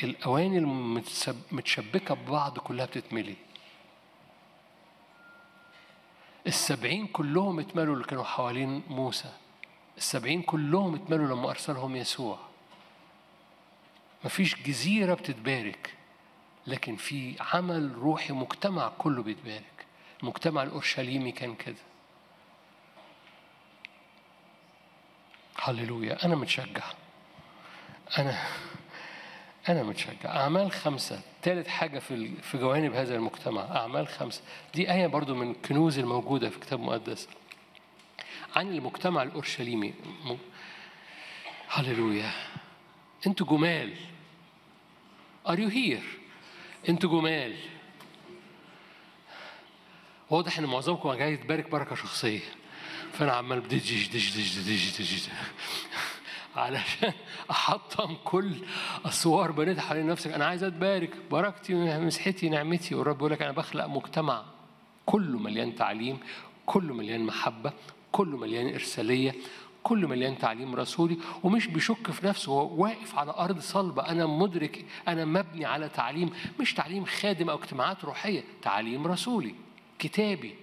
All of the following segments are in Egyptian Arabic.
الأواني المتشبكة ببعض كلها بتتملي السبعين كلهم اتملوا اللي كانوا حوالين موسى السبعين كلهم اتملوا لما أرسلهم يسوع مفيش جزيرة بتتبارك لكن في عمل روحي مجتمع كله بيتبارك المجتمع الأورشليمي كان كده هللويا أنا متشجع أنا أنا متشجع أعمال خمسة ثالث حاجة في في جوانب هذا المجتمع أعمال خمسة دي آية برضو من الكنوز الموجودة في الكتاب المقدس عن المجتمع الأورشليمي هللويا أنتوا جمال Are you here؟ أنتوا جمال واضح إن معظمكم جاي تبارك بركة شخصية فأنا عمال بدج دج دج دج دج علشان احطم كل اسوار بنيتها حوالين نفسك انا عايز اتبارك بركتي مسحتي نعمتي والرب يقول لك انا بخلق مجتمع كله مليان تعليم كله مليان محبه كله مليان ارساليه كله مليان تعليم رسولي ومش بيشك في نفسه هو واقف على ارض صلبه انا مدرك انا مبني على تعليم مش تعليم خادم او اجتماعات روحيه تعليم رسولي كتابي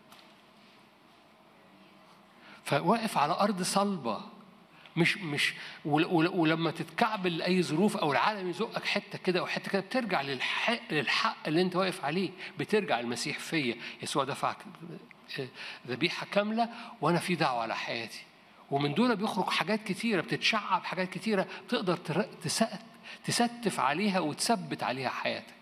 فواقف على ارض صلبه مش مش ولما تتكعبل لاي ظروف او العالم يزقك حته كده او حته كده بترجع للحق للحق اللي انت واقف عليه بترجع المسيح فيا يسوع دفع ذبيحه كامله وانا في دعوه على حياتي ومن دول بيخرج حاجات كتيره بتتشعب حاجات كتيره تقدر تستف عليها وتثبت عليها حياتك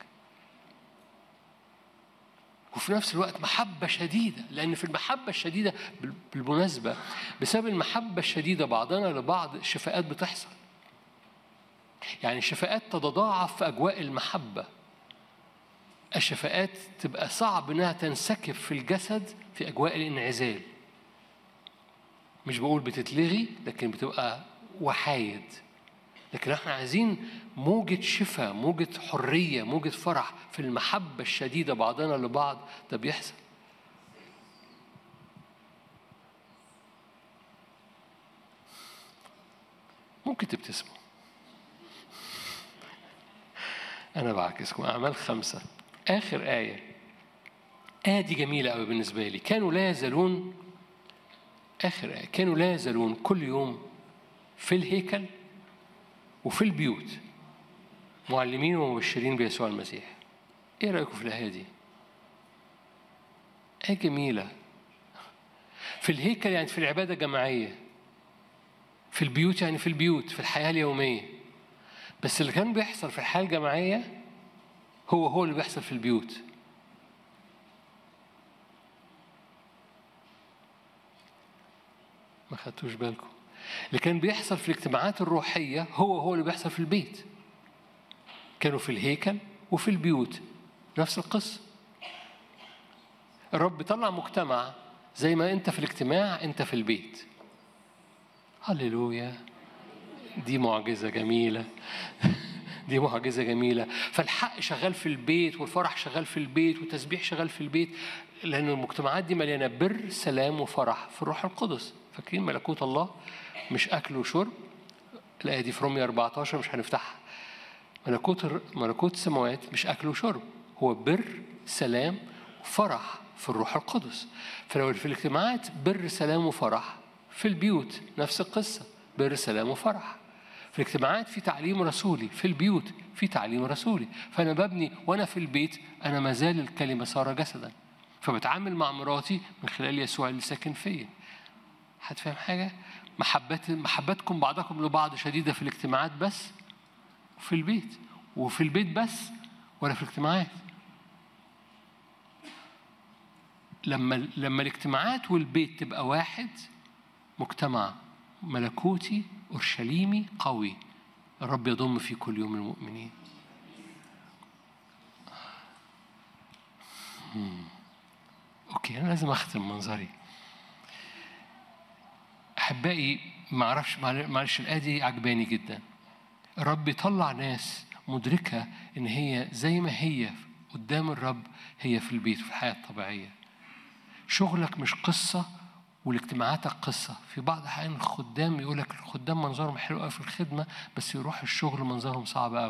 وفي نفس الوقت محبة شديدة لأن في المحبة الشديدة بالمناسبة بسبب المحبة الشديدة بعضنا لبعض الشفاءات بتحصل يعني الشفاءات تتضاعف في أجواء المحبة الشفاءات تبقى صعب إنها تنسكب في الجسد في أجواء الانعزال مش بقول بتتلغي لكن بتبقى وحايد لكن احنا عايزين موجة شفاء موجة حرية موجة فرح في المحبة الشديدة بعضنا لبعض ده بيحصل ممكن تبتسموا أنا بعكسكم أعمال خمسة آخر آية آية دي جميلة أوي بالنسبة لي كانوا لا يزالون آخر آية كانوا لا يزالون كل يوم في الهيكل وفي البيوت معلمين ومبشرين بيسوع المسيح ايه رايكم في الايه دي ايه جميله في الهيكل يعني في العباده الجماعيه في البيوت يعني في البيوت في الحياه اليوميه بس اللي كان بيحصل في الحياه الجماعيه هو هو اللي بيحصل في البيوت ما خدتوش بالكم اللي كان بيحصل في الاجتماعات الروحية هو هو اللي بيحصل في البيت كانوا في الهيكل وفي البيوت نفس القصة الرب بيطلع مجتمع زي ما انت في الاجتماع انت في البيت هللويا دي معجزة جميلة دي معجزة جميلة فالحق شغال في البيت والفرح شغال في البيت والتسبيح شغال في البيت لأن المجتمعات دي مليانة بر سلام وفرح في الروح القدس فاكرين ملكوت الله مش أكل وشرب الآية دي في رومية 14 مش هنفتحها ملكوت ملكوت السماوات مش أكل وشرب هو بر سلام وفرح في الروح القدس فلو في الاجتماعات بر سلام وفرح في البيوت نفس القصة بر سلام وفرح في الاجتماعات في تعليم رسولي في البيوت في تعليم رسولي فأنا ببني وأنا في البيت أنا ما زال الكلمة صار جسدا فبتعامل مع مراتي من خلال يسوع اللي ساكن فيا هتفهم حاجة؟ محبات محبتكم بعضكم لبعض شديدة في الاجتماعات بس في البيت وفي البيت بس ولا في الاجتماعات لما لما الاجتماعات والبيت تبقى واحد مجتمع ملكوتي اورشليمي قوي الرب يضم في كل يوم المؤمنين اوكي انا لازم اختم منظري احبائي ما اعرفش معلش الايه دي عجباني جدا الرب يطلع ناس مدركه ان هي زي ما هي قدام الرب هي في البيت في الحياه الطبيعيه شغلك مش قصه والاجتماعاتك قصة في بعض الأحيان الخدام يقول لك الخدام منظرهم حلو قوي في الخدمة بس يروح الشغل منظرهم صعب قوي